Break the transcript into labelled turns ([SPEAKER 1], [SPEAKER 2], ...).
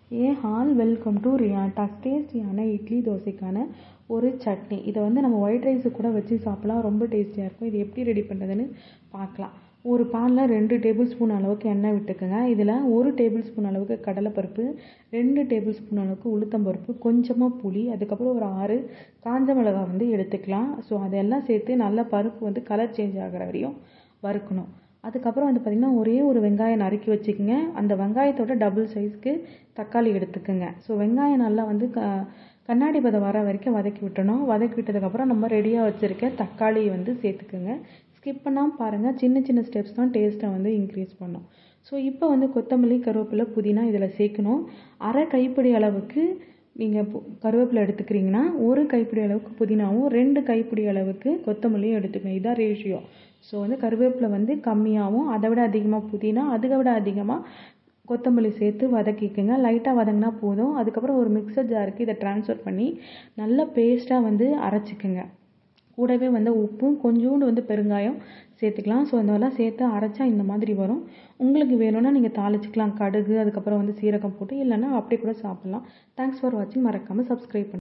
[SPEAKER 1] A all welcome to ரியாடாக் டேஸ்டியான இட்லி தோசைக்கான ஒரு சட்னி இதை வந்து நம்ம ஒயிட் ரைஸு கூட வச்சு சாப்பிட்லாம் ரொம்ப டேஸ்டியாக இருக்கும் இது எப்படி ரெடி பண்ணுறதுன்னு பார்க்கலாம் ஒரு பானில் ரெண்டு டேபிள் ஸ்பூன் அளவுக்கு எண்ணெய் விட்டுக்குங்க இதில் ஒரு டேபிள் ஸ்பூன் அளவுக்கு கடலைப்பருப்பு ரெண்டு டேபிள் ஸ்பூன் அளவுக்கு உளுத்தம்பருப்பு கொஞ்சமாக புளி அதுக்கப்புறம் ஒரு ஆறு காஞ்ச மிளகாய் வந்து எடுத்துக்கலாம் ஸோ அதெல்லாம் சேர்த்து நல்லா பருப்பு வந்து கலர் சேஞ்ச் ஆகிற வரையும் வறுக்கணும் அதுக்கப்புறம் வந்து பார்த்திங்கன்னா ஒரே ஒரு வெங்காயம் நறுக்கி வச்சுக்கோங்க அந்த வெங்காயத்தோட டபுள் சைஸ்க்கு தக்காளி எடுத்துக்கோங்க ஸோ வெங்காயம் நல்லா வந்து க கண்ணாடி பதம் வர வரைக்கும் வதக்கி விட்டணும் வதக்கி விட்டதுக்கப்புறம் நம்ம ரெடியாக வச்சுருக்க தக்காளி வந்து சேர்த்துக்குங்க ஸ்கிப் பண்ணாமல் பாருங்கள் சின்ன சின்ன ஸ்டெப்ஸ் தான் டேஸ்ட்டை வந்து இன்க்ரீஸ் பண்ணும் ஸோ இப்போ வந்து கொத்தமல்லி கருவேப்பிலை புதினா இதில் சேர்க்கணும் அரை கைப்பிடி அளவுக்கு நீங்கள் கருவேப்பிலை எடுத்துக்கிறீங்கன்னா ஒரு கைப்பிடி அளவுக்கு புதினாவும் ரெண்டு கைப்பிடி அளவுக்கு கொத்தமல்லியும் எடுத்துக்கணும் இதுதான் ரேஷியோ ஸோ வந்து கருவேப்பிலை வந்து கம்மியாகவும் அதை விட அதிகமாக புதினா அதை விட அதிகமாக கொத்தமல்லி சேர்த்து வதக்கிக்கோங்க லைட்டாக வதங்கினா போதும் அதுக்கப்புறம் ஒரு மிக்சர் ஜாருக்கு இதை ட்ரான்ஸ்ஃபர் பண்ணி நல்லா பேஸ்ட்டாக வந்து அரைச்சிக்கோங்க கூடவே வந்து உப்பும் கொஞ்சோண்டு வந்து பெருங்காயம் சேர்த்துக்கலாம் ஸோ இதெல்லாம் சேர்த்து அரைச்சா இந்த மாதிரி வரும் உங்களுக்கு வேணும்னா நீங்கள் தாளிச்சிக்கலாம் கடுகு அதுக்கப்புறம் வந்து சீரகம் போட்டு இல்லைன்னா அப்படி கூட சாப்பிட்லாம் தேங்க்ஸ் ஃபார் வாட்சிங் மறக்காமல் சப்ஸ்கிரைப் பண்ணுங்கள்